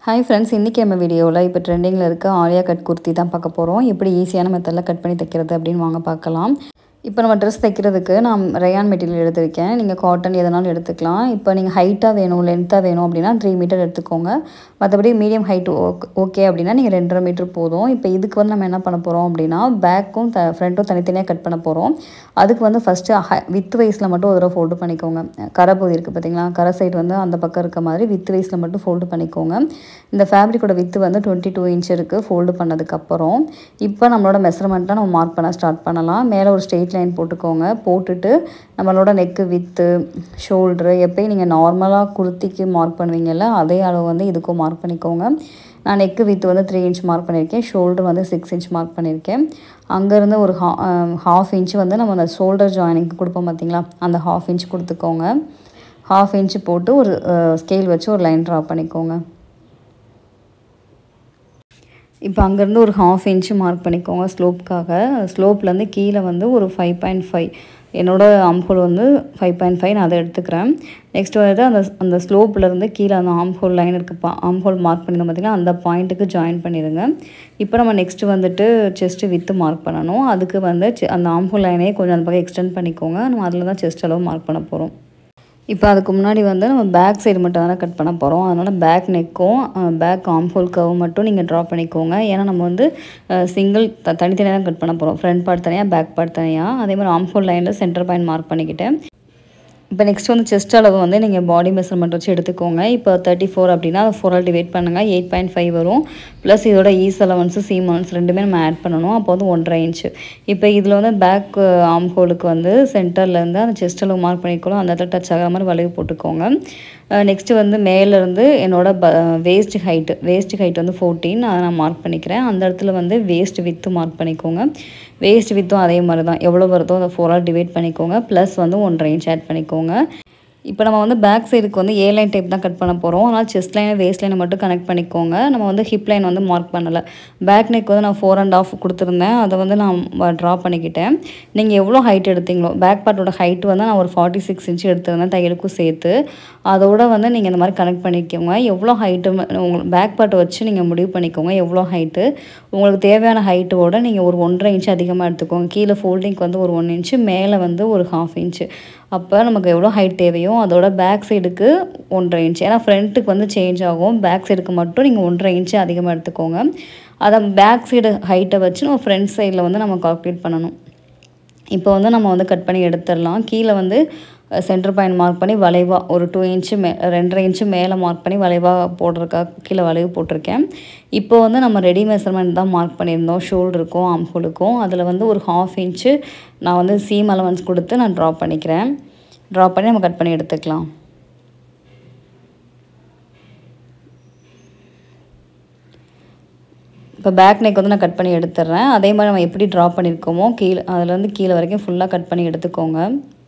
hi friends இன்றைக்கி நம்ம வீடியோவில் இப்போ ட்ரெண்டிங்கில் இருக்க ஆலியா கட் குர்த்தி தான் பார்க்க போகிறோம் எப்படி ஈஸியான மெத்தடில் கட் பண்ணி தைக்கிறது அப்படின்னு வாங்க பார்க்கலாம் இப்போ நம்ம ட்ரெஸ் தைக்கிறதுக்கு நான் ரயான் மெட்டீரியல் எடுத்திருக்கேன் நீங்கள் காட்டன் எதனாலும் எடுத்துக்கலாம் இப்போ நீங்கள் ஹைட்டாக வேணும் லென்த்தாக வேணும் அப்படின்னா த்ரீ மீட்டர் எடுத்துக்கோங்க மற்றபடி மீடியம் ஹைட் ஓகே அப்படின்னா நீங்கள் ரெண்டரை மீட்டர் போதும் இப்போ இதுக்கு வந்து நம்ம என்ன பண்ண போகிறோம் அப்படின்னா பேக்கும் த ஃப்ரண்ட்டும் தனித்தனியாக கட் பண்ண போகிறோம் அதுக்கு வந்து ஃபஸ்ட்டு ஹ வித் வைஸில் மட்டும் ஒரு தடவை ஃபோல்டு பண்ணிக்கோங்க கரை பகுதி இருக்குது பார்த்தீங்களா கரை சைடு வந்து அந்த பக்கம் இருக்க மாதிரி வித் வைஸில் மட்டும் ஃபோல்டு பண்ணிக்கோங்க இந்த ஃபேப்ரிக்கோட வித்து வந்து டுவெண்ட்டி டூ இன்ச் இருக்குது ஃபோல்டு பண்ணதுக்கப்புறம் இப்போ நம்மளோட மெஷர்மெண்ட்டை நம்ம மார்க் பண்ண ஸ்டார்ட் பண்ணலாம் மேலே ஒரு ஸ்ட்ரெயிட் லைன் போட்டுக்கோங்க போட்டுட்டு நம்மளோட நெக்கு வித்து ஷோல்ட்ரு எப்பயும் நீங்கள் நார்மலாக குர்த்திக்கு மார்க் பண்ணுவீங்கல்ல அதே அளவு வந்து இதுக்கும் மார்க் பண்ணிக்கோங்க நான் நெக்கு வித்து வந்து த்ரீ இன்ச் மார்க் பண்ணியிருக்கேன் ஷோல்டர் வந்து சிக்ஸ் இன்ச் மார்க் பண்ணியிருக்கேன் அங்கேருந்து ஒரு ஹா ஹாஃப் இன்ச் வந்து நம்ம அந்த ஷோல்டர் ஜாயினிங்க்கு கொடுப்போம் பார்த்தீங்களா அந்த ஹாஃப் இன்ச் கொடுத்துக்கோங்க ஹாஃப் இன்ச் போட்டு ஒரு ஸ்கேல் வச்சு ஒரு லைன் ட்ரா பண்ணிக்கோங்க இப்போ அங்கேருந்து ஒரு ஹாஃப் இன்ச்சு மார்க் பண்ணிக்கோங்க ஸ்லோப்புக்காக ஸ்லோப்லேருந்து கீழே வந்து ஒரு ஃபைவ் பாயிண்ட் ஃபைவ் என்னோடய ஆம்ஹோல் வந்து ஃபைவ் பாயிண்ட் ஃபைவ் நான் அதை எடுத்துக்கிறேன் நெக்ஸ்ட் வந்து அந்த அந்த ஸ்லோப்லேருந்து கீழே அந்த ஆம்ஹோல் லைன் இருக்குப்பா ஆம்ஹோல் மார்க் பண்ணியிருந்தோம் பார்த்திங்கன்னா அந்த பாயிண்ட்டுக்கு ஜாயின் பண்ணிடுங்க இப்போ நம்ம நெக்ஸ்ட்டு வந்துட்டு செஸ்ட்டு வித்து மார்க் பண்ணணும் அதுக்கு வந்து அந்த ஆம்ஹோல் லைனே கொஞ்சம் அந்த பக்கம் எக்ஸ்டெண்ட் பண்ணிக்கோங்க நம்ம அதில் தான் செஸ்ட் அளவு மார்க் பண்ண போகிறோம் இப்போ அதுக்கு முன்னாடி வந்து நம்ம பேக் சைடு மட்டும் தானே கட் பண்ண போகிறோம் அதனால் பேக் நெக்கும் பேக் ஆம்ஹோல் கவ் மட்டும் நீங்கள் ட்ரா பண்ணிக்கோங்க ஏன்னா நம்ம வந்து சிங்கிள் த தனித்தனியாக தான் கட் பண்ண போகிறோம் ஃப்ரண்ட் பார்ட் தனியாக பேக் பார்ட் தனியாக அதே மாதிரி ஆம்ஹோல் லைனில் சென்டர் பாயிண்ட் மார்க் பண்ணிக்கிட்டேன் இப்போ நெக்ஸ்ட் வந்து செஸ்ட் அளவு வந்து நீங்கள் பாடி மெஷர்மெண்ட் வச்சு எடுத்துக்கோங்க இப்போ தேர்ட்டி ஃபோர் அப்படின்னா அதை ஃபோரால் டிவைட் பண்ணுங்கள் எயிட் பாயிண்ட் ஃபைவ் வரும் ப்ளஸ் இதோட ஈஸ் அலவன்ஸு சீம் அலவன்ஸ் ரெண்டுமே நம்ம ஆட் பண்ணணும் அப்போ வந்து ஒன்றரை இன்ச்சு இப்போ இதில் வந்து பேக் ஆம் ஹோலுக்கு வந்து சென்டர்லேருந்து அந்த செஸ்ட் அளவு மார்க் பண்ணிக்கணும் அந்த இடத்துல டச் ஆகிற மாதிரி வளைவு போட்டுக்கோங்க நெக்ஸ்ட்டு வந்து மேலேருந்து என்னோட ப வேஸ்ட் ஹைட்டு வேஸ்ட் ஹைட் வந்து ஃபோர்டீன் அதை நான் மார்க் பண்ணிக்கிறேன் அந்த இடத்துல வந்து வேஸ்ட் வித்து மார்க் பண்ணிக்கோங்க வேஸ்ட் வித்தும் அதே மாதிரி தான் எவ்வளோ வருதோ அதை ஃபோரால் டிவைட் பண்ணிக்கோங்க ப்ளஸ் வந்து ஒன்றரை இன்ச் ஆட் பண்ணிக்கோங்க இப்போ நம்ம வந்து பேக் சைடுக்கு வந்து ஏ லைன் டைப் தான் கட் பண்ண போகிறோம் அதனால் செஸ்ட் லைனை வேஸ்ட் லைனை மட்டும் கனெக்ட் பண்ணிக்கோங்க நம்ம வந்து ஹிப் லைன் வந்து மார்க் பண்ணலை பேக் நெக் வந்து நான் ஃபோர் அண்ட் ஆஃப் கொடுத்துருந்தேன் அதை வந்து நான் ட்ரா பண்ணிக்கிட்டேன் நீங்கள் எவ்வளோ ஹைட் எடுத்தீங்களோ பேக் பார்ட்டோட ஹைட் வந்து நான் ஒரு ஃபார்ட்டி சிக்ஸ் இன்ச் எடுத்திருந்தேன் தையலுக்கும் சேர்த்து அதோட வந்து நீங்கள் இந்த மாதிரி கனெக்ட் பண்ணிக்கோங்க எவ்வளோ ஹைட்டு உங்களுக்கு பேக் பார்ட்டை வச்சு நீங்கள் முடிவு பண்ணிக்கோங்க எவ்வளோ ஹைட்டு உங்களுக்கு தேவையான ஹைட்டோட நீங்கள் ஒரு ஒன்றரை இன்ச் அதிகமாக எடுத்துக்கோங்க கீழே ஃபோல்டிங்க்கு வந்து ஒரு ஒன் இன்ச்சு மேலே வந்து ஒரு ஹாஃப் இன்ச்சு அப்போ நமக்கு எவ்வளோ ஹைட் தேவையோ அதோட பேக் சைடுக்கு ஒன்றரை இன்ச் ஏன்னா ஃப்ரண்ட்டுக்கு வந்து சேஞ்ச் ஆகும் பேக் சைடுக்கு மட்டும் நீங்கள் ஒன்றரை இன்ச்சு அதிகமாக எடுத்துக்கோங்க அதை பேக் சைடு ஹைட்டை வச்சு நம்ம ஃப்ரண்ட் சைடில் வந்து நம்ம கால்குலேட் பண்ணணும் இப்போ வந்து நம்ம வந்து கட் பண்ணி எடுத்துடலாம் கீழே வந்து சென்டர் பாயிண்ட் மார்க் பண்ணி வளைவாக ஒரு டூ இன்ச்சு மே ரெண்டரை இன்ச்சு மேலே மார்க் பண்ணி வளைவாக போடுறக்கா கீழே வளைவு போட்டிருக்கேன் இப்போ வந்து நம்ம ரெடி மெஷர்மெண்ட் தான் மார்க் பண்ணியிருந்தோம் ஷோல்டருக்கும் ஆம்ஹோலுக்கும் அதில் வந்து ஒரு ஹாஃப் இன்ச்சு நான் வந்து சீம் அலவன்ஸ் கொடுத்து நான் ட்ரா பண்ணிக்கிறேன் ட்ரா பண்ணி நம்ம கட் பண்ணி எடுத்துக்கலாம் இப்போ பேக் நெக் வந்து நான் கட் பண்ணி எடுத்துடுறேன் அதே மாதிரி நம்ம எப்படி ட்ரா பண்ணியிருக்கோமோ கீழே அதுலேருந்து கீழே வரைக்கும் ஃபுல்லாக கட் பண்ணி எடுத்துக்கோங்க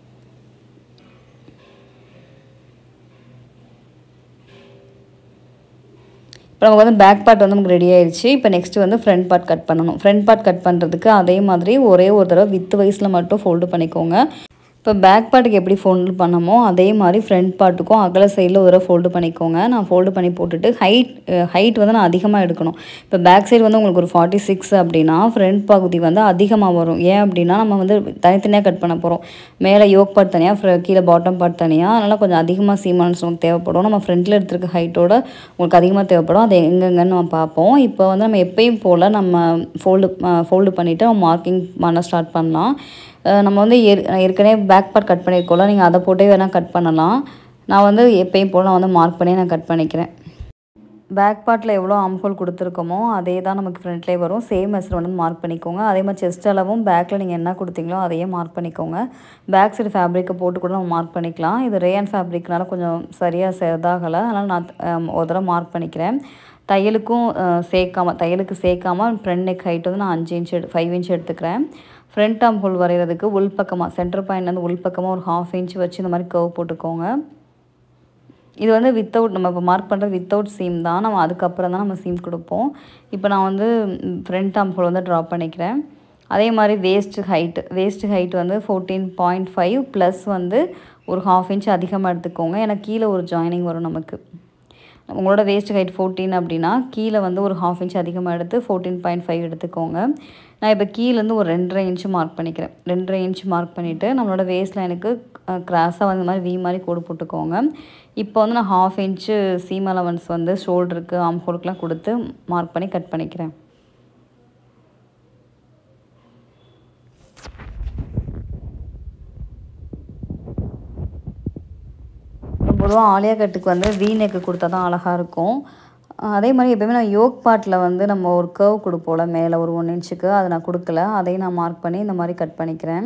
இப்போ நமக்கு வந்து பேக் பார்ட் வந்து நமக்கு ரெடி ஆயிடுச்சு இப்போ நெக்ஸ்ட்டு வந்து ஃப்ரண்ட் பார்ட் கட் பண்ணணும் ஃப்ரண்ட் பார்ட் கட் பண்ணுறதுக்கு அதே மாதிரி ஒரே ஒரு தடவை வித் வயசில் மட்டும் ஃபோல்டு பண்ணிக்கோங்க இப்போ பேக் பார்ட்டுக்கு எப்படி ஃபோல்டு பண்ணமோ அதே மாதிரி ஃப்ரண்ட் பார்ட்டுக்கும் அகல சைடில் ஒரு ஃபோல்டு பண்ணிக்கோங்க நான் ஃபோல்டு பண்ணி போட்டுட்டு ஹைட் ஹைட் வந்து நான் அதிகமாக எடுக்கணும் இப்போ பேக் சைடு வந்து உங்களுக்கு ஒரு ஃபார்ட்டி சிக்ஸ் அப்படின்னா ஃப்ரண்ட் பகுதி வந்து அதிகமாக வரும் ஏன் அப்படின்னா நம்ம வந்து தனித்தனியாக கட் பண்ண போகிறோம் மேலே யோக் பார்ட் தனியாக கீழே பாட்டம் பார்ட் தனியாக அதனால் கொஞ்சம் அதிகமாக சீமான்ஸ் நமக்கு தேவைப்படும் நம்ம ஃப்ரண்ட்டில் எடுத்துருக்க ஹைட்டோட உங்களுக்கு அதிகமாக தேவைப்படும் அது எங்கெங்கன்னு நம்ம பார்ப்போம் இப்போ வந்து நம்ம எப்பயும் போல் நம்ம ஃபோல்டு ஃபோல்டு பண்ணிவிட்டு மார்க்கிங் பண்ண ஸ்டார்ட் பண்ணலாம் நம்ம வந்து ஏற் ஏற்கனவே பேக் பார்ட் கட் பண்ணியிருக்கோம்ல நீங்கள் அதை போட்டே வேணால் கட் பண்ணலாம் நான் வந்து எப்பயும் போல் நான் வந்து மார்க் பண்ணி நான் கட் பண்ணிக்கிறேன் பேக் பார்ட்டில் எவ்வளோ ஆம்ஹோல் கொடுத்துருக்கோமோ அதே தான் நமக்கு ஃப்ரண்ட்லேயே வரும் சேம் மெஷர் வந்து மார்க் பண்ணிக்கோங்க அதே மாதிரி செஸ்ட் அளவும் பேக்கில் நீங்கள் என்ன கொடுத்தீங்களோ அதையே மார்க் பண்ணிக்கோங்க பேக் சைடு ஃபேப்ரிக்கை போட்டு கூட நம்ம மார்க் பண்ணிக்கலாம் இது ரேயன் ஃபேப்ரிக்னால கொஞ்சம் சரியாக இதாகலை அதனால் நான் ஒரு தடவை மார்க் பண்ணிக்கிறேன் தையலுக்கும் சேர்க்காமல் தையலுக்கு சேர்க்காமல் ஃப்ரண்ட் நெக் ஹைட் வந்து நான் அஞ்சு இன்ச் எடு ஃபைவ் இன்ச் எடுத்துக்கிறேன் ஃப்ரண்ட் ஆம் ஹோல் வரைகிறதுக்கு உள்பக்கமாக சென்டர் பாயிண்ட்லேருந்து உள்பக்கமாக ஒரு ஹாஃப் இன்ச் வச்சு இந்த மாதிரி கவ் போட்டுக்கோங்க இது வந்து வித்தவுட் நம்ம இப்போ மார்க் பண்ணுறது வித்தவுட் சீம் தான் நம்ம அதுக்கப்புறம் தான் நம்ம சீம் கொடுப்போம் இப்போ நான் வந்து ஃப்ரண்ட் ஆம் ஹோல் வந்து ட்ரா பண்ணிக்கிறேன் அதே மாதிரி வேஸ்ட் ஹைட்டு வேஸ்ட் ஹைட் வந்து ஃபோர்டீன் பாயிண்ட் ஃபைவ் ப்ளஸ் வந்து ஒரு ஹாஃப் இன்ச் அதிகமாக எடுத்துக்கோங்க ஏன்னா கீழே ஒரு ஜாயினிங் வரும் நமக்கு உங்களோட வேஸ்ட் ஹைட் ஃபோர்டீன் அப்படின்னா கீழே வந்து ஒரு ஹாஃப் இன்ச் அதிகமாக எடுத்து ஃபோர்டீன் பாயிண்ட் ஃபைவ் எடுத்துக்கோங்க நான் இப்போ கீழேருந்து ஒரு ரெண்டரை இன்ச்சு மார்க் பண்ணிக்கிறேன் ரெண்டரை இன்ச் மார்க் பண்ணிவிட்டு நம்மளோட வேஸ்ட் லைனுக்கு கிராஸாக வந்து மாதிரி வி மாதிரி கோடு போட்டுக்கோங்க இப்போ வந்து நான் ஹாஃப் இன்ச்சு சீம் அலவன்ஸ் வந்து ஷோல்டருக்கு ஆம் ஹோலுக்குலாம் கொடுத்து மார்க் பண்ணி கட் பண்ணிக்கிறேன் பொதுவாக ஆலியா கட்டுக்கு வந்து வீ நெக்கு கொடுத்தா தான் அழகாக இருக்கும் அதே மாதிரி எப்பயுமே நான் யோக் பாட்டில் வந்து நம்ம ஒரு கர்வ் கொடுப்போம்ல மேலே ஒரு ஒன் இன்ச்சுக்கு அதை நான் கொடுக்கல அதையும் நான் மார்க் பண்ணி இந்த மாதிரி கட் பண்ணிக்கிறேன்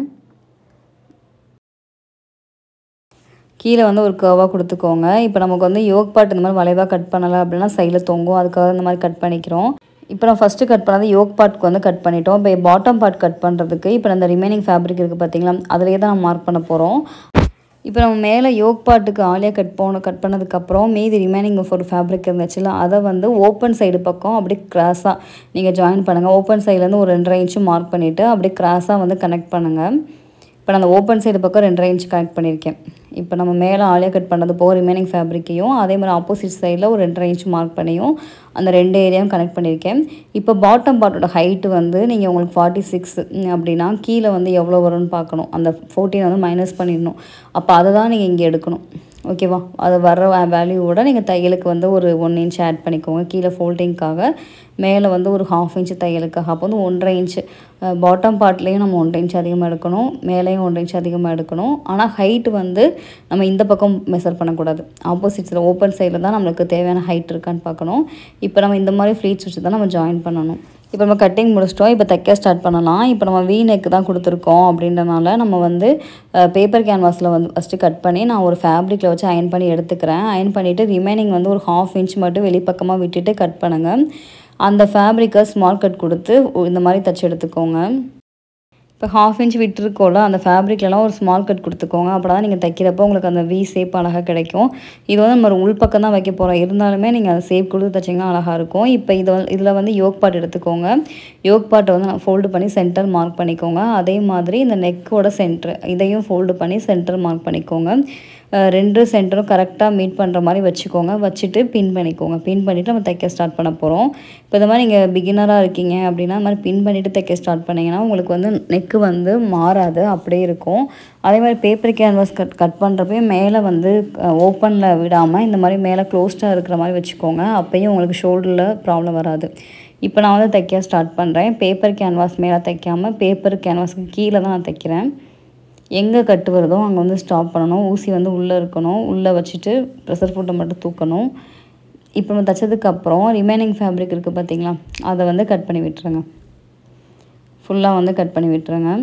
கீழே வந்து ஒரு கர்வாக கொடுத்துக்கோங்க இப்போ நமக்கு வந்து யோக் பாட் இந்த மாதிரி வளைவாக கட் பண்ணலை அப்படின்னா சைடில் தொங்கும் அதுக்காக இந்த மாதிரி கட் பண்ணிக்கிறோம் இப்போ நான் ஃபஸ்ட்டு கட் பண்ணது யோக் பார்ட்க்கு வந்து கட் பண்ணிட்டோம் இப்போ பாட்டம் பார்ட் கட் பண்ணுறதுக்கு இப்போ அந்த ரிமைனிங் ஃபேப்ரிக் இருக்குது பார்த்தீங்களா அதிலே தான் நம்ம மார்க் பண்ண போகிறோம் இப்போ நம்ம மேலே யோக் பாட்டுக்கு ஆலியாக கட் போன கட் பண்ணதுக்கப்புறம் மீதி ரிமைனிங் ஒரு ஃபேப்ரிக் இருந்துச்சுல அதை வந்து ஓப்பன் சைடு பக்கம் அப்படியே கிராஸாக நீங்கள் ஜாயின் பண்ணுங்கள் ஓப்பன் சைட்லேருந்து ஒரு ரெண்டரை இன்ச்சு மார்க் பண்ணிவிட்டு அப்படியே கிராஸாக வந்து கனெக்ட் பண்ணுங்கள் இப்போ நான் அந்த ஓப்பன் சைடு பக்கம் ரெண்டரை இன்ச் கனெக்ட் பண்ணியிருக்கேன் இப்போ நம்ம மேலே ஆலியாக கட் பண்ணது போக ரிமைனிங் ஃபேப்ரிக்கையும் அதே மாதிரி ஆப்போசிட் சைடில் ஒரு ரெண்டரை இன்ச் மார்க் பண்ணியும் அந்த ரெண்டு ஏரியாவும் கனெக்ட் பண்ணியிருக்கேன் இப்போ பாட்டம் பார்ட்டோட ஹைட்டு வந்து நீங்கள் உங்களுக்கு ஃபார்ட்டி சிக்ஸ் அப்படின்னா கீழே வந்து எவ்வளோ வரும்னு பார்க்கணும் அந்த ஃபோர்டீன் வந்து மைனஸ் பண்ணிடணும் அப்போ அதை தான் நீங்கள் இங்கே எடுக்கணும் ஓகேவா அது வர்ற வேல்யூவோட நீங்கள் தையலுக்கு வந்து ஒரு ஒன் இன்ச் ஆட் பண்ணிக்கோங்க கீழே ஃபோல்டிங்க்காக மேலே வந்து ஒரு ஹாஃப் இன்ச் தையலுக்காக அப்போ வந்து ஒன்றரை இன்ச் பாட்டம் பார்ட்லேயும் நம்ம ஒன்றரை இன்ச் அதிகமாக எடுக்கணும் மேலேயும் ஒன்றரை இன்ச் அதிகமாக எடுக்கணும் ஆனால் ஹைட் வந்து நம்ம இந்த பக்கம் மெஷர் பண்ணக்கூடாது ஆப்போசிட்ஸில் ஓப்பன் சைடில் தான் நம்மளுக்கு தேவையான ஹைட் இருக்கான்னு பார்க்கணும் இப்போ நம்ம இந்த மாதிரி ஃப்ளீட்ஸ் வச்சு தான் நம்ம ஜாயின் பண்ணணும் இப்போ நம்ம கட்டிங் முடிச்சிட்டோம் இப்போ தைக்க ஸ்டார்ட் பண்ணலாம் இப்போ நம்ம வீ நெக் தான் கொடுத்துருக்கோம் அப்படின்றனால நம்ம வந்து பேப்பர் கேன்வாஸில் வந்து ஃபஸ்ட்டு கட் பண்ணி நான் ஒரு ஃபேப்ரிக்கில் வச்சு அயன் பண்ணி எடுத்துக்கிறேன் அயன் பண்ணிவிட்டு ரிமைனிங் வந்து ஒரு ஹாஃப் இன்ச் மட்டும் வெளிப்பக்கமாக விட்டுட்டு கட் பண்ணுங்கள் அந்த ஃபேப்ரிக்கை ஸ்மால் கட் கொடுத்து இந்த மாதிரி தச்சு எடுத்துக்கோங்க இப்போ ஹாஃப் இன்ச் விட்டுருக்கோல அந்த ஃபேப்ரிக்லலாம் ஒரு ஸ்மால் கட் கொடுத்துக்கோங்க அப்போ தான் நீங்கள் தைக்கிறப்போ உங்களுக்கு அந்த வி ஷேப் அழகாக கிடைக்கும் இது வந்து நம்ம உள் பக்கம் தான் வைக்க போகிறோம் இருந்தாலுமே நீங்கள் அந்த ஷேப் கொடுத்து தைச்சிங்கன்னா அழகாக இருக்கும் இப்போ இது வந்து இதில் வந்து யோக் பாட் எடுத்துக்கோங்க யோக் பாட்டை வந்து நான் ஃபோல்டு பண்ணி சென்டர் மார்க் பண்ணிக்கோங்க அதே மாதிரி இந்த நெக்கோட சென்டர் இதையும் ஃபோல்டு பண்ணி சென்டர் மார்க் பண்ணிக்கோங்க ரெண்டு சென்டரும் கரெக்டாக மீட் பண்ணுற மாதிரி வச்சுக்கோங்க வச்சுட்டு பின் பண்ணிக்கோங்க பின் பண்ணிவிட்டு நம்ம தைக்க ஸ்டார்ட் பண்ண போகிறோம் இப்போ இந்த மாதிரி நீங்கள் பிகினராக இருக்கீங்க அப்படின்னா இந்த மாதிரி பின் பண்ணிவிட்டு தைக்க ஸ்டார்ட் பண்ணிங்கன்னா உங்களுக்கு வந்து நெக்கு வந்து மாறாது அப்படியே இருக்கும் அதே மாதிரி பேப்பர் கேன்வாஸ் கட் கட் பண்ணுறப்பையும் மேலே வந்து ஓப்பனில் விடாமல் இந்த மாதிரி மேலே க்ளோஸ்டாக இருக்கிற மாதிரி வச்சுக்கோங்க அப்போயும் உங்களுக்கு ஷோல்டரில் ப்ராப்ளம் வராது இப்போ நான் வந்து தைக்க ஸ்டார்ட் பண்ணுறேன் பேப்பர் கேன்வாஸ் மேலே தைக்காமல் பேப்பர் கேன்வாஸ்க்கு கீழே தான் நான் தைக்கிறேன் எங்கே கட்டு வருதோ அங்கே வந்து ஸ்டாப் பண்ணணும் ஊசி வந்து உள்ளே இருக்கணும் உள்ளே வச்சுட்டு ப்ரெஷர் ஃபுட்டை மட்டும் தூக்கணும் இப்போ நம்ம தைச்சதுக்கப்புறம் ரிமைனிங் ஃபேப்ரிக் இருக்குது பார்த்தீங்களா அதை வந்து கட் பண்ணி விட்டுருங்க ஃபுல்லாக வந்து கட் பண்ணி விட்டுருங்க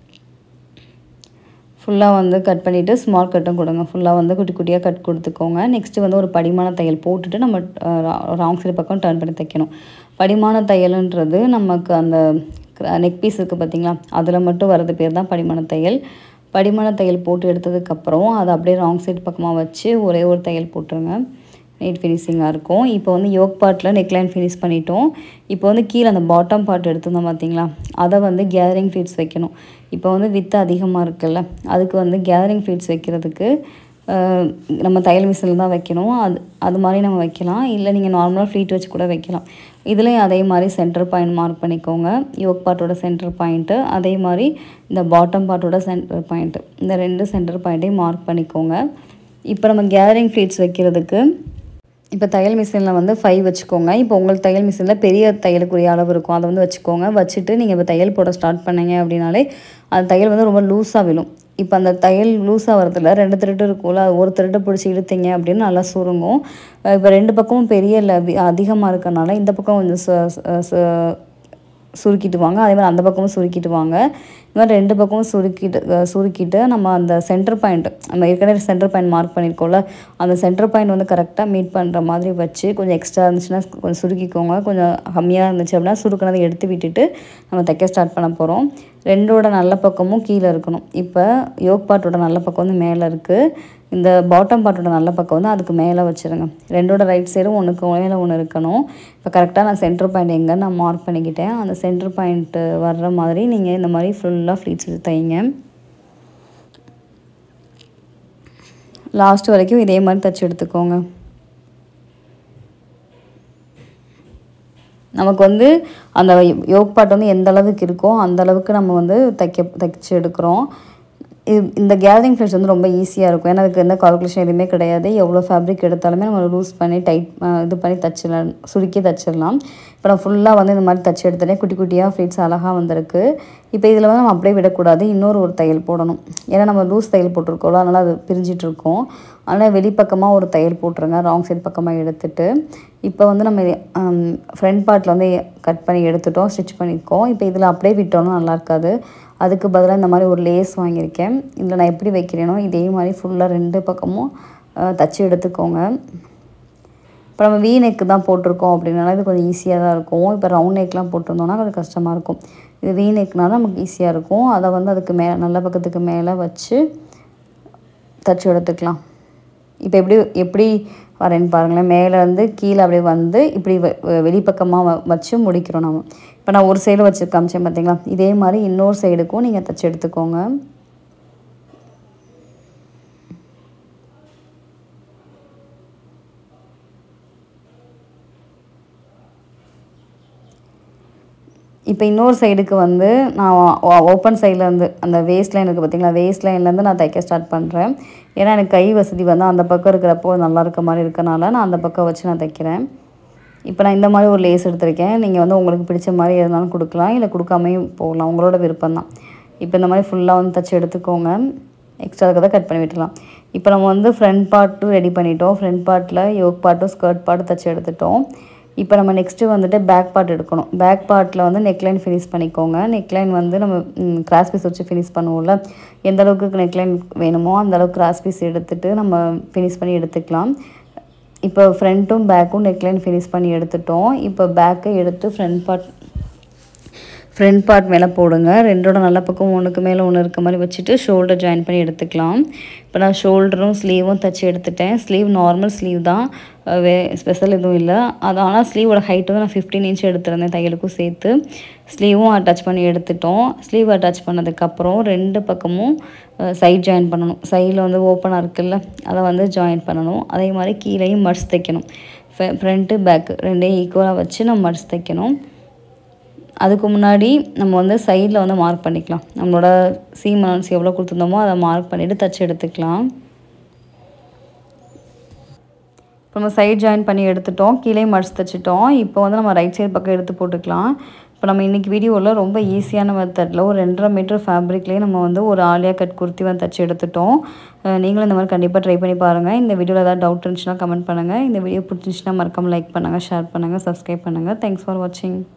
ஃபுல்லாக வந்து கட் பண்ணிவிட்டு ஸ்மால் கட்டும் கொடுங்க ஃபுல்லாக வந்து குட்டி குட்டியாக கட் கொடுத்துக்கோங்க நெக்ஸ்ட்டு வந்து ஒரு படிமான தையல் போட்டுட்டு நம்ம ராங் சைடு பக்கம் டர்ன் பண்ணி தைக்கணும் படிமான தையலுன்றது நமக்கு அந்த நெக் பீஸ் இருக்குது பார்த்தீங்களா அதில் மட்டும் வரது பேர் தான் படிமான தையல் படிமான தையல் போட்டு எடுத்ததுக்கப்புறம் அதை அப்படியே ராங் சைடு பக்கமாக வச்சு ஒரே ஒரு தையல் போட்டுருங்க நீட் ஃபினிஷிங்காக இருக்கும் இப்போ வந்து யோக் பார்ட்டில் நெக்லைன் ஃபினிஷ் பண்ணிட்டோம் இப்போ வந்து கீழே அந்த பாட்டம் பார்ட் எடுத்திருந்தோம் பார்த்தீங்களா அதை வந்து கேதரிங் ஃபீட்ஸ் வைக்கணும் இப்போ வந்து வித்து அதிகமாக இருக்குல்ல அதுக்கு வந்து கேதரிங் ஃபீட்ஸ் வைக்கிறதுக்கு நம்ம தையல் மிஷினில் தான் வைக்கணும் அது அது மாதிரி நம்ம வைக்கலாம் இல்லை நீங்கள் நார்மலாக ஃப்ளீட் வச்சு கூட வைக்கலாம் இதுலேயும் அதே மாதிரி சென்டர் பாயிண்ட் மார்க் பண்ணிக்கோங்க யோக் பார்ட்டோட சென்டர் பாயிண்ட்டு அதே மாதிரி இந்த பாட்டம் பார்ட்டோட சென்டர் பாயிண்ட்டு இந்த ரெண்டு சென்டர் பாயிண்ட்டையும் மார்க் பண்ணிக்கோங்க இப்போ நம்ம கேதரிங் ஃப்ளீட்ஸ் வைக்கிறதுக்கு இப்போ தையல் மிஷினில் வந்து ஃபைவ் வச்சுக்கோங்க இப்போ உங்களுக்கு தையல் மிஷினில் பெரிய தையலுக்குரிய அளவு இருக்கும் அதை வந்து வச்சுக்கோங்க வச்சுட்டு நீங்கள் இப்போ தையல் போட ஸ்டார்ட் பண்ணீங்க அப்படின்னாலே அந்த தையல் வந்து ரொம்ப லூஸாக விழும் இப்போ அந்த தையல் லூஸாக வரதுல ரெண்டு திருட்டு இருக்கும்ல அது ஒரு திருட்டை பிடிச்சி இழுத்தீங்க அப்படின்னு நல்லா சுருங்கும் இப்போ ரெண்டு பக்கமும் பெரிய இல்லை அதிகமாக இருக்கறனால இந்த பக்கம் கொஞ்சம் சுருக்கிட்டு வாங்க அதே மாதிரி அந்த பக்கமும் சுருக்கிட்டு வாங்க இந்த மாதிரி ரெண்டு பக்கமும் சுருக்கிட்டு சுருக்கிட்டு நம்ம அந்த சென்டர் பாயிண்ட் நம்ம ஏற்கனவே சென்டர் பாயிண்ட் மார்க் பண்ணியிருக்கோம்ல அந்த சென்டர் பாயிண்ட் வந்து கரெக்டாக மீட் பண்ணுற மாதிரி வச்சு கொஞ்சம் எக்ஸ்ட்ரா இருந்துச்சுன்னா கொஞ்சம் சுருக்கிக்கோங்க கொஞ்சம் கம்மியாக இருந்துச்சு அப்படின்னா சுருக்கினதை எடுத்து விட்டுட்டு நம்ம தைக்க ஸ்டார்ட் பண்ண போகிறோம் ரெண்டோட நல்ல பக்கமும் கீழே இருக்கணும் இப்போ யோக் பார்ட்டோட நல்ல பக்கம் வந்து மேலே இருக்குது இந்த பாட்டம் பார்ட்டோட நல்ல பக்கம் வந்து அதுக்கு மேலே வச்சுருங்க ரெண்டோட ரைட் சைடும் ஒன்றுக்கு மேலே ஒன்று இருக்கணும் இப்போ கரெக்டாக நான் சென்டர் பாயிண்ட் எங்கே நான் மார்க் பண்ணிக்கிட்டேன் அந்த சென்டர் பாயிண்ட்டு வர்ற மாதிரி நீங்கள் இந்த மாதிரி ஃபுல்லாக ஃப்ளீட்ஸ் வச்சு தைங்க லாஸ்ட் வரைக்கும் இதே மாதிரி தைச்சி எடுத்துக்கோங்க நமக்கு வந்து அந்த யோக் பார்ட் வந்து எந்த அளவுக்கு இருக்கோ அந்த அளவுக்கு நம்ம வந்து தைக்க தைச்சு எடுக்கிறோம் இது இந்த கேதரிங் ஃப்ளெஷ் வந்து ரொம்ப ஈஸியாக இருக்கும் ஏன்னா அதுக்கு எந்த கால்குலேஷன் எதுவுமே கிடையாது எவ்வளோ ஃபேப்ரிக் எடுத்தாலுமே நம்ம லூஸ் பண்ணி டைட் இது பண்ணி தச்சிடலாம் சுருக்கி தச்சிடலாம் இப்போ நான் ஃபுல்லாக வந்து இந்த மாதிரி தச்சு எடுத்துட்டேன் குட்டி குட்டியாக ஃப்ளீட்ஸ் அழகாக வந்திருக்கு இப்போ இதில் வந்து நம்ம அப்படியே விடக்கூடாது இன்னொரு ஒரு தையல் போடணும் ஏன்னா நம்ம லூஸ் தையல் போட்டிருக்கோம்ல அதனால் அது பிரிஞ்சிட்டு இருக்கும் அதனால் வெளிப்பக்கமாக ஒரு தையல் போட்டுருங்க ராங் சைடு பக்கமாக எடுத்துட்டு இப்போ வந்து நம்ம ஃப்ரண்ட் பார்ட்டில் வந்து கட் பண்ணி எடுத்துட்டோம் ஸ்டிச் பண்ணியிருக்கோம் இப்போ இதில் அப்படியே விட்டோம்னா நல்லா இருக்காது அதுக்கு பதிலாக இந்த மாதிரி ஒரு லேஸ் வாங்கியிருக்கேன் இதில் நான் எப்படி வைக்கிறேனோ இதே மாதிரி ஃபுல்லாக ரெண்டு பக்கமும் அஹ், தச்சு எடுத்துக்கோங்க இப்போ நம்ம வீ நெக்கு தான் போட்டிருக்கோம் அப்படின்னால இது கொஞ்சம் ஈஸியாக தான் இருக்கும் இப்போ ரவுண்ட் நெக்லாம் போட்டிருந்தோம்னா கொஞ்சம் கஷ்டமாக இருக்கும் இது வீ நெக்னால நமக்கு ஈஸியாக இருக்கும் அதை வந்து அதுக்கு மே நல்ல பக்கத்துக்கு மேலே வச்சு தச்சு எடுத்துக்கலாம் இப்போ எப்படி எப்படி வரேன்னு பாருங்களேன் மேலே இருந்து கீழே அப்படியே வந்து இப்படி வெ- வெ- வெளிப்பக்கமாக வ- வச்சு முடிக்கிறோம் நம்ம இப்போ நான் ஒரு சைடு வச்சு காமிச்சேன் பார்த்தீங்களா இதே மாதிரி இன்னொரு சைடுக்கும் நீங்கள் தச்சு எடுத்துக்கோங்க இப்போ இன்னொரு சைடுக்கு வந்து நான் ஓப்பன் சைடில் இருந்து அந்த வேஸ்ட் லைன் இருக்குது பார்த்தீங்களா வேஸ்ட் லைன்லேருந்து நான் தைக்க ஸ்டார்ட் பண்ணுறேன் ஏன்னா எனக்கு கை வசதி வந்து அந்த பக்கம் இருக்கிறப்போ நல்லா இருக்க மாதிரி இருக்கனால நான் அந்த பக்கம் வச்சு நான் தைக்கிறேன் இப்போ நான் இந்த மாதிரி ஒரு லேஸ் எடுத்திருக்கேன் நீங்கள் வந்து உங்களுக்கு பிடிச்ச மாதிரி எதுனாலும் கொடுக்கலாம் இல்லை கொடுக்காமையும் போகலாம் உங்களோட விருப்பம் தான் இப்போ இந்த மாதிரி ஃபுல்லாக வந்து தச்சு எடுத்துக்கோங்க எக்ஸ்ட்ரா இருக்கிறத கட் பண்ணி விட்டுலாம் இப்போ நம்ம வந்து ஃப்ரண்ட் பார்ட்டும் ரெடி பண்ணிட்டோம் ஃப்ரண்ட் பார்ட்டில் யோக் பார்ட்டும் ஸ்கர்ட் பார்ட்டும் தச்சு எடுத்துட்டோம் இப்போ நம்ம நெக்ஸ்ட்டு வந்துட்டு பேக் பார்ட் எடுக்கணும் பேக் பார்ட்டில் வந்து நெக்லைன் ஃபினிஷ் பண்ணிக்கோங்க நெக்லைன் வந்து நம்ம கிராஸ் பீஸ் வச்சு ஃபினிஷ் பண்ணுவோம்ல எந்த அளவுக்கு நெக்லைன் வேணுமோ அந்த அளவுக்கு கிராஸ் பீஸ் எடுத்துட்டு நம்ம ஃபினிஷ் பண்ணி எடுத்துக்கலாம் இப்போ ஃப்ரண்ட்டும் பேக்கும் நெக்லைன் ஃபினிஷ் பண்ணி எடுத்துட்டோம் இப்போ பேக்கை எடுத்து ஃப்ரண்ட் பார்ட் ஃப்ரண்ட் பார்ட் மேலே போடுங்க ரெண்டோட நல்ல பக்கம் ஒன்றுக்கு மேலே ஒன்று இருக்க மாதிரி வச்சுட்டு ஷோல்டர் ஜாயின் பண்ணி எடுத்துக்கலாம் இப்போ நான் ஷோல்டரும் ஸ்லீவும் தச்சு எடுத்துட்டேன் ஸ்லீவ் நார்மல் ஸ்லீவ் தான் அஹ் வே ஸ்பெஷல் எதுவும் இல்லை அது ஆனால் ஸ்லீவோட ஹைட் வந்து நான் ஃபிஃப்டீன் இன்ச் எடுத்திருந்தேன் தையலுக்கும் சேர்த்து ஸ்லீவும் அட்டாச் பண்ணி எடுத்துட்டோம் ஸ்லீவ் அட்டாச் பண்ணதுக்கப்புறம் ரெண்டு பக்கமும் சைட் ஜாயின் பண்ணணும் சைடில் வந்து ஓப்பனாக இருக்குல்ல அதை வந்து ஜாயின் பண்ணணும் அதே மாதிரி கீழேயும் மடிச்சு தைக்கணும் ஃப்ரண்ட்டு பேக்கு ரெண்டையும் ஈக்குவலாக வச்சு நம்ம மடிச்சு தைக்கணும் அதுக்கு முன்னாடி நம்ம வந்து சைடில் வந்து மார்க் பண்ணிக்கலாம் நம்மளோட சீம் அலவன்ஸ் எவ்வளோ கொடுத்துருந்தோமோ அதை மார்க் பண்ணிவிட்டு தச்சு எடுத்துக்கலாம் இப்போ நம்ம சைட் ஜாயின் பண்ணி எடுத்துட்டோம் கீழே மடிச்சு தைச்சிட்டோம் இப்போ வந்து நம்ம ரைட் சைடு பக்கம் எடுத்து போட்டுக்கலாம் இப்போ நம்ம இன்றைக்கி வீடியோவில் ரொம்ப ஈஸியான மெத்தடில் ஒரு ரெண்டரை மீட்டர் ஃபேப்ரிக்லேயே நம்ம வந்து ஒரு ஆலியா கட் குர்த்தி வந்து தச்சு எடுத்துட்டோம் அஹ் நீங்களும் இந்த மாதிரி கண்டிப்பாக ட்ரை பண்ணி பாருங்கள் இந்த வீடியோவில் ஏதாவது டவுட் இருந்துச்சுன்னா கமெண்ட் பண்ணுங்கள் இந்த வீடியோ பிடிச்சிருந்துச்சுன்னா மறக்காம லைக் பண்ணுங்கள் ஷேர் பண்ணுங்கள் சப்ஸ்கிரைப் பண்ணுங்கள் தேங்க்ஸ் ஃபார் வாட்சிங்